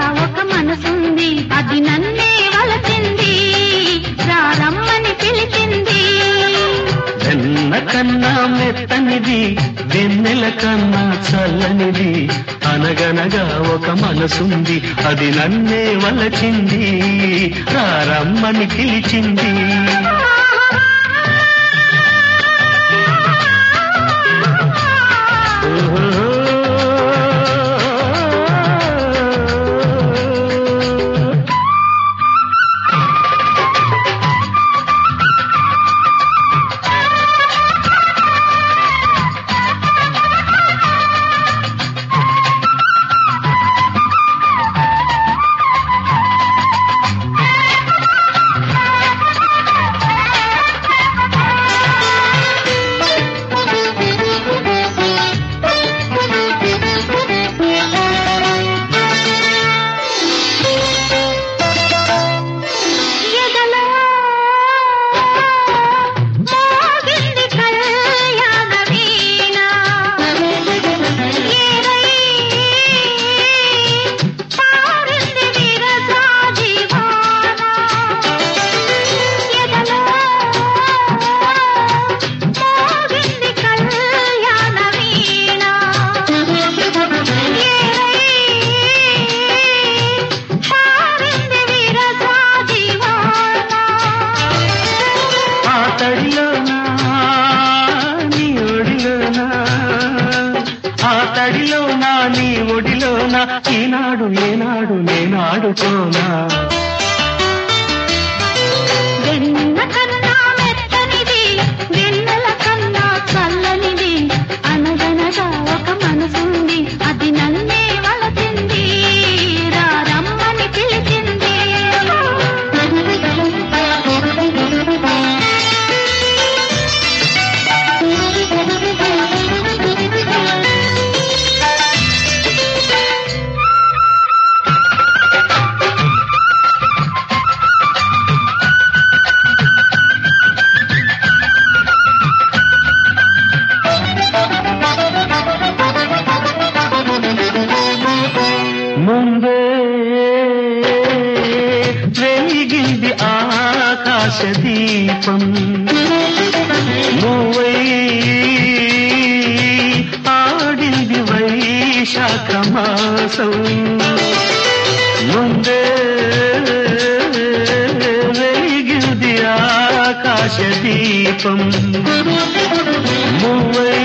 ఒక మనసుంది అది నన్నే వలచింది రారమ్మని పిలిచింది వెన్న కన్నా మెత్తనిది వెన్నెల కన్నా చల్లనిది అనగనగా ఒక మనసుంది అది నన్నే వలచింది రారమ్మని పిలిచింది ఎదలో మోగింది కళ్యాణ వీణ ఏరై పారింది విరజాజి వాన ఎదలో మోగింది కళ్యాణ వీణ ఏరై పారింది విరజాజి వాన ఆ తడిలోనా నీ ఒడిలోనా ఆ తడిలోనా నీ ఒడిలోనా ఈనాడు ఏనాడు నేనాడుకోనా వెన్న కన్నా మెత్తనిది వెన్నెల కన్నా చల్లనిది అనగనగా ఒక మనసుంది అది నన్నే వలచింది రారమ్మని పిలిచింది ముందే వెలిగింది ఆకాశ దీపం నువ్వై ఆడింది వైశాఖ మాసం ముందే వెలిగింది ఆకాశ దీపం నువ్వై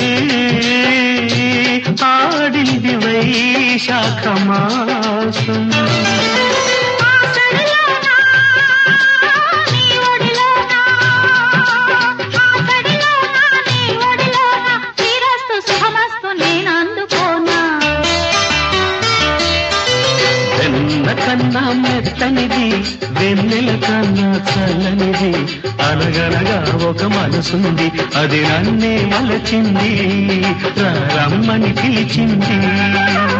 ఆడింది వైశాఖ మాసం ఆ సడిలోనా నీ ఒడిలోనా ఆ సడిలోనా నీ ఒడిలోనా శ్రీరస్తు శుభమస్తు నేను అందుకోనా వెన్న కన్నా మెత్తనిది వెన్నెల కన్నా చల్లనిది అనగనగా ఒక మనసుంది అది నన్నే మలచింది రమ్మని పిలిచింది